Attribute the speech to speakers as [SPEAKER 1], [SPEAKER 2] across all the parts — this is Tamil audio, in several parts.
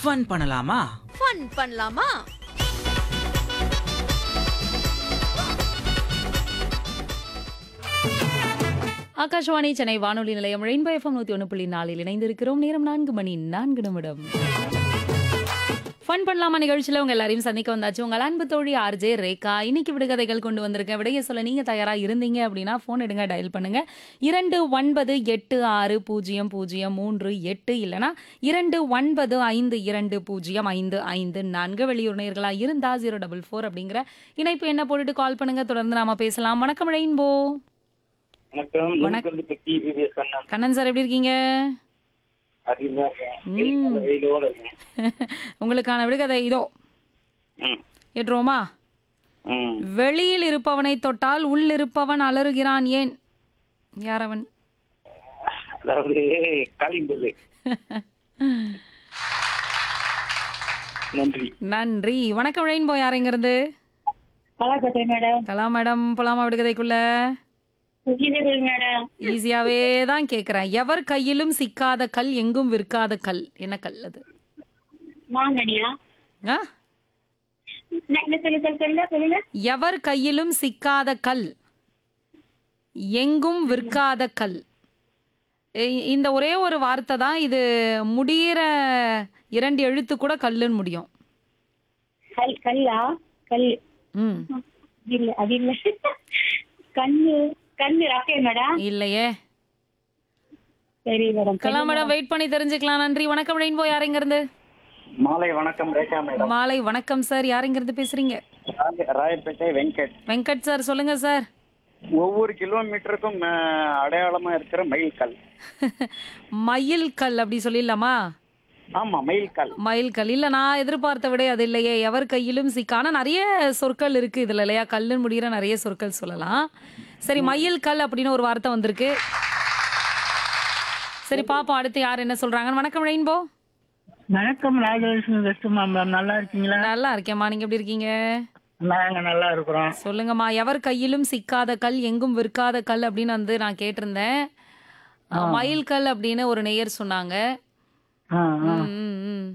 [SPEAKER 1] ஃபன் பண்ணலாமா
[SPEAKER 2] ஃபன் பண்ணலாமா
[SPEAKER 3] ஆகாஷவாணி சென்னை வானொலி நிலையம் ரெயின்போ எஃப்எம் நூத்தி ஒன்று புள்ளி நாலில் இணைந்திருக்கிறோம் நேரம் நான்கு மணி நான்கு நிமிடம் ஃபன் பண்ணலாமா நிகழ்ச்சியில் உங்க எல்லாரையும் சந்திக்க வந்தாச்சு உங்கள் அன்பு தோழி ஆர்ஜே ரேகா இன்னைக்கு விடுகதைகள் கொண்டு வந்திருக்கேன் விடைய சொல்ல நீங்க தயாரா இருந்தீங்க அப்படின்னா ஃபோன் எடுங்க டயல் பண்ணுங்க இரண்டு ஒன்பது எட்டு ஆறு பூஜ்ஜியம் பூஜ்ஜியம் மூன்று எட்டு இல்லைனா இரண்டு ஒன்பது ஐந்து இரண்டு பூஜ்ஜியம் ஐந்து ஐந்து நான்கு வெளியூர் நேர்களா இருந்தா ஜீரோ டபுள் ஃபோர் அப்படிங்கிற இணைப்பு என்ன போட்டுட்டு கால் பண்ணுங்க தொடர்ந்து நாம பேசலாம் வணக்கம் ரெயின்போ
[SPEAKER 4] வணக்கம்
[SPEAKER 3] வணக்கம்.
[SPEAKER 4] நூற்கண்டு பற்றி விவிஎஸ் கண்ணன்
[SPEAKER 3] கண்ணன் சார் எப்படி இருக்கீங்க
[SPEAKER 4] அதிகமா இருக்கேன் வெயிலோட இருக்கேன்
[SPEAKER 3] உங்களுக்கான விடுகதை இதோ
[SPEAKER 4] ம்
[SPEAKER 3] ஏற்றுவோமா
[SPEAKER 4] ம்
[SPEAKER 3] வெளியில் இருப்பவனை தொட்டால் உள் இருப்பவன் அலறுகிறான் ஏன் யாரவன்
[SPEAKER 4] அதாவது காலிம்பது நன்றி
[SPEAKER 3] நன்றி வணக்கம் ரெயின்போ யாருங்கிறது
[SPEAKER 5] கலாக்கட்டை மேடம்
[SPEAKER 3] கலா மேடம் போலாமா விடுகதைக்குள்ள
[SPEAKER 5] சுகிதேவி மேடம்
[SPEAKER 3] ஈஸியாவே தான் கேக்குறேன் எவர் கையிலும் சிக்காத கல் எங்கும் விற்காத கல் என்ன கல் அது
[SPEAKER 5] மாங்கனியா
[SPEAKER 3] ஆ?
[SPEAKER 5] என்ன சொல்லு சொல்லு சொல்லுங்க சொல்லுங்க
[SPEAKER 3] எவர் கையிலும் சிக்காத கல் எங்கும் விற்காத கல் இ- இந்த ஒரே ஒரு வார்த்தை தான் இது முடியிற இரண்டு எழுத்து கூட கல்லுன்னு முடியும்
[SPEAKER 5] கல் கல்லா கல்
[SPEAKER 3] ம்
[SPEAKER 5] அது இல்ல அது இல்ல கண்ணு கண்ணு ராக்கே மேடம்
[SPEAKER 3] இல்லையே
[SPEAKER 5] சரி மேடம்
[SPEAKER 3] கலா மேடம் வெயிட் பண்ணி தெரிஞ்சுக்கலாம் நன்றி வணக்கம் ரெயின்போ யாருங்க இருந்து
[SPEAKER 4] மாலை வணக்கம் ரேகா மேடம்
[SPEAKER 3] மாலை வணக்கம் சார் யாருங்க இருந்து பேசுறீங்க
[SPEAKER 4] ராய- ராயப்பேட்டை வெங்கட்
[SPEAKER 3] வெங்கட் சார் சொல்லுங்க சார்
[SPEAKER 4] ஒவ்வொரு கிலோமீட்டருக்கும் அஹ், அடையாளமா இருக்கிற மயில் கல்
[SPEAKER 3] மயில் கல் அப்படி சொல்லிடலாமா
[SPEAKER 4] ஆமா மயில் கல்
[SPEAKER 3] மயில் கல் இல்ல நான் எதிர்பார்த்த விட அது இல்லையே எவர் கையிலும் சிக்க ஆனா நிறைய சொற்கள் இருக்கு இதுல இல்லையா கல்லுன்னு முடிகிற நிறைய சொற்கள் சொல்லலாம் சரி மயில் கல் அப்படின்னு ஒரு வார்த்தை வந்திருக்கு சரி பாப்போம் அடுத்து யார் என்ன சொல்றாங்க வணக்கம் ரெயின்போ
[SPEAKER 6] வணக்கம் ராஜலட்சுமி வெஸ்ட் மேம் நல்லா இருக்கீங்களா
[SPEAKER 3] நல்லா இருக்கேம்மா நீங்க எப்படி இருக்கீங்க
[SPEAKER 6] நாங்க நல்லா இருக்கிறோம்
[SPEAKER 3] சொல்லுங்கம்மா எவர் கையிலும் சிக்காத கல் எங்கும் விற்காத கல் அப்படின்னு வந்து நான் கேட்டிருந்தேன் அஹ், மயில் கல் அப்படின்னு ஒரு நேயர் சொன்னாங்க
[SPEAKER 6] ஆ, ஆ.
[SPEAKER 3] ம், ம், ம்.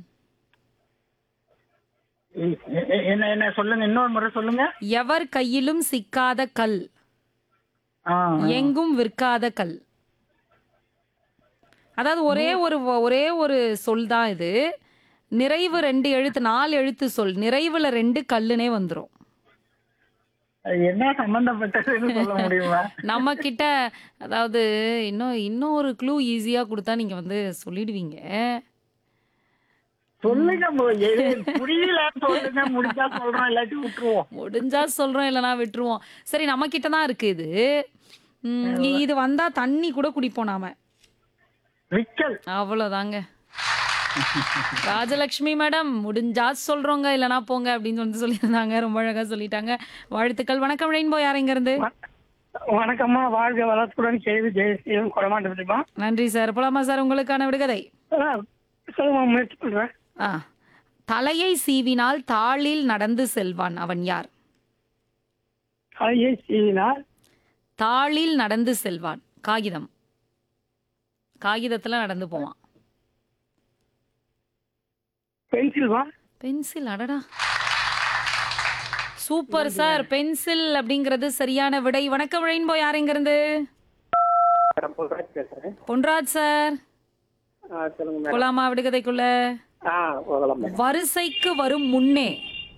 [SPEAKER 6] எ- எ- என்ன என்ன சொல்லுங்க இன்னொரு முறை சொல்லுங்க
[SPEAKER 3] எவர் கையிலும் சிக்காத கல்
[SPEAKER 6] ஆ,
[SPEAKER 3] எங்கும் விற்காத கல் அதாவது ஒரே ஒரு ஒரே ஒரு சொல் தான் இது நிறைவு ரெண்டு எழுத்து நாலு எழுத்து சொல் நிறைவுல ரெண்டு கல்லுனே வந்துரும்
[SPEAKER 6] அது என்ன சம்பந்தப்பட்டதுன்னு சொல்ல முடியுமா
[SPEAKER 3] நம்ம கிட்ட அதாவது இன்னும் இன்னும் ஒரு க்ளூ ஈஸியா கொடுத்தா நீங்க வந்து சொல்லிடுவீங்க
[SPEAKER 6] சொல்லுங்க மு- எது புரியல சொல்லுங்க முடிச்சா சொல்றோம் இல்லாட்டி விட்டுருவோம்
[SPEAKER 3] முடிஞ்சா சொல்றோம் இல்லைனா விட்டுருவோம் சரி நம்ம கிட்ட தான் இருக்கு இது ம், இது வந்தா தண்ணி கூட குடிப்போம் நாம
[SPEAKER 6] விக்கல்
[SPEAKER 3] அவ்வளோதாங்க ராஜலக்ஷ்மி மேடம் முடிஞ்சா சொல்றோங்க இல்லனா போங்க அப்படின்னு வந்து சொல்லியிருந்தாங்க ரொம்ப அழகா சொல்லிட்டாங்க வாழ்த்துக்கள் வணக்கம் ரெயின்போ யார் இங்க இருந்து
[SPEAKER 6] வணக்கம்மா வாழ்க வளத்துடன் கேள்வி ஜெயசீலம் கொடமாட்ட முடியுமா
[SPEAKER 3] நன்றி சார் போலாமா சார் உங்களுக்கான விடுகதை
[SPEAKER 6] சொல்லுமா முயற்சி பண்றேன்
[SPEAKER 3] ஆ தலையை சீவினால் தாளில் நடந்து செல்வான் அவன் யார்
[SPEAKER 6] ஐயே சீனா
[SPEAKER 3] தாளில் நடந்து செல்வான் காகிதம் காகிதத்துல நடந்து போவான்
[SPEAKER 6] பென்சில் வா
[SPEAKER 3] பென்சில் அடடா சூப்பர் சார் பென்சில் அப்படிங்கிறது சரியான விடை வணக்கம் ரெயின்போ யார் இங்க இருந்து
[SPEAKER 4] பேசுறேன்
[SPEAKER 3] பொன்ராஜ் சார்
[SPEAKER 4] சொல்லுங்க மேடம்
[SPEAKER 3] போலாமா விடுகதைக்குள்ள
[SPEAKER 4] ஆ போகலாம் மேடம்
[SPEAKER 3] வரிசைக்கு வரும் முன்னே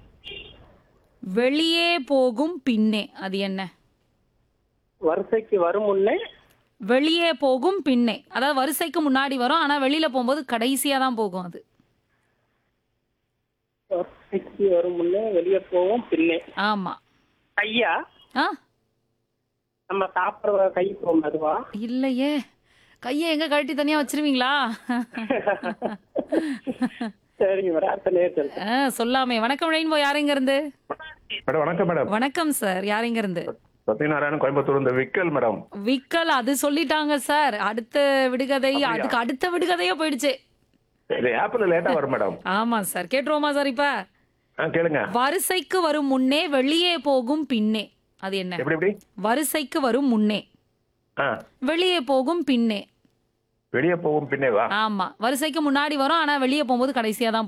[SPEAKER 3] வெளியே போகும் பின்னே அது என்ன
[SPEAKER 4] வரிசைக்கு வரும் முன்னே
[SPEAKER 3] வெளியே போகும் பின்னே அதாவது வரிசைக்கு முன்னாடி வரும் ஆனா வெளியில போகும்போது கடைசியா தான் போகும் அது
[SPEAKER 4] வரிசைக்கு வரும் முன்னே வெளியே போவோம் பின்னே
[SPEAKER 3] ஆமா
[SPEAKER 4] ஐயா
[SPEAKER 3] ஆ
[SPEAKER 4] நம்ம சாப்பிடுற கை போகும் அதுவா
[SPEAKER 3] இல்லையே கையை எங்க கழட்டி தனியா வச்சிருவீங்களா
[SPEAKER 4] சரிங்க மேடம் அடுத்த நேரத்தில்
[SPEAKER 3] ஆ, சொல்லாமே வணக்கம் ரெயின்போ யாருங்க இருந்து
[SPEAKER 7] மேடம் வணக்கம் மேடம்
[SPEAKER 3] வணக்கம் சார் யாருங்க இருந்து
[SPEAKER 7] சத்யநாராயணன் கோயம்புத்தூர் இந்த விக்கல் மேடம்
[SPEAKER 3] விக்கல் அது சொல்லிட்டாங்க சார் அடுத்த விடுகதை அதுக்கு அடுத்த விடுகதையே போயிடுச்சு
[SPEAKER 7] இது ஆப்பிள் லேட்டா வரும் மேடம்
[SPEAKER 3] ஆமா சார் கேட்டுருவோமா சார் இப்ப
[SPEAKER 7] ஆ கேளுங்க
[SPEAKER 3] வரிசைக்கு வரும் முன்னே வெளியே போகும் பின்னே அது என்ன
[SPEAKER 7] எப்படி எப்படி
[SPEAKER 3] வரிசைக்கு வரும் முன்னே
[SPEAKER 7] ஆ
[SPEAKER 3] வெளியே போகும் பின்னே
[SPEAKER 7] வெளியே போகும் பின்னே வா
[SPEAKER 3] ஆமா வரிசைக்கு முன்னாடி வரும் ஆனா வெளியே போகும்போது கடைசியா தான்